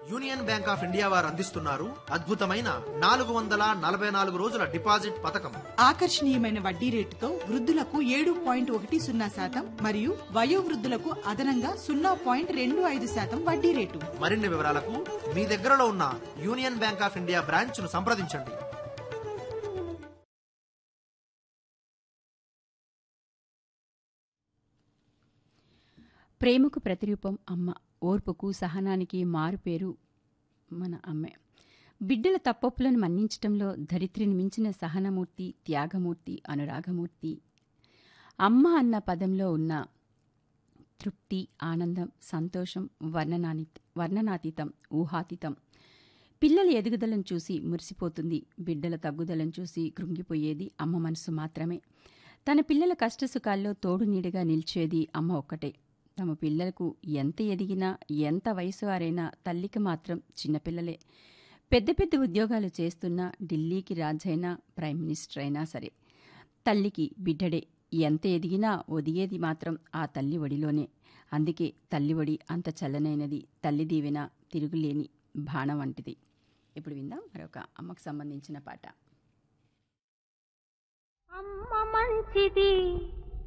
union bank of India వారు అందిస్తున్నారు అద్భుతమైన నాలుగు వందల నలభై నాలుగు రోజుల డిపాజిట్ పథకం ఆకర్షణీయమైన వడ్డీ రేటుతో వృద్ధులకు ఏడు పాయింట్ ఒకటి సున్నా శాతం మరియు వయోవృద్ధులకు అదనంగా సున్నా పాయింట్ రెండు ఐదు శాతం వడ్డీ రేటు మరిన్ని వివరాలకు మీ దగ్గరలో ఉన్న union bank of India branch ను సంప్రదించండి ప్రేమకు ప్రతిరూపం అమ్మ ఓర్పుకు సహనానికి మారుపేరు మన అమ్మే బిడ్డల తప్పొప్పులను మన్నించటంలో ధరిత్రిని మించిన సహనమూర్తి త్యాగమూర్తి అనురాగమూర్తి అమ్మ అన్న పదంలో ఉన్న తృప్తి ఆనందం సంతోషం వర్ణనాని వర్ణనాతీతం ఊహాతీతం పిల్లల ఎదుగుదలను చూసి మురిసిపోతుంది బిడ్డల తగ్గుదలను చూసి కృంగిపోయేది అమ్మ మనసు మాత్రమే తన పిల్లల కష్టసుఖాల్లో తోడు నీడగా నిలిచేది అమ్మ ఒక్కటే తమ పిల్లలకు ఎంత ఎదిగినా ఎంత వయసు వారైనా తల్లికి మాత్రం చిన్నపిల్లలే పెద్ద పెద్ద ఉద్యోగాలు చేస్తున్నా ఢిల్లీకి రాజైనా ప్రైమ్ మినిస్టర్ అయినా సరే తల్లికి బిడ్డడే ఎంత ఎదిగినా ఒదిగేది మాత్రం ఆ తల్లి ఒడిలోనే అందుకే తల్లి ఒడి అంత చల్లనైనది తల్లి దీవెన తిరుగులేని బాణం వంటిది ఇప్పుడు విందాం మరొక అమ్మకు సంబంధించిన పాట అమ్మ మంచిది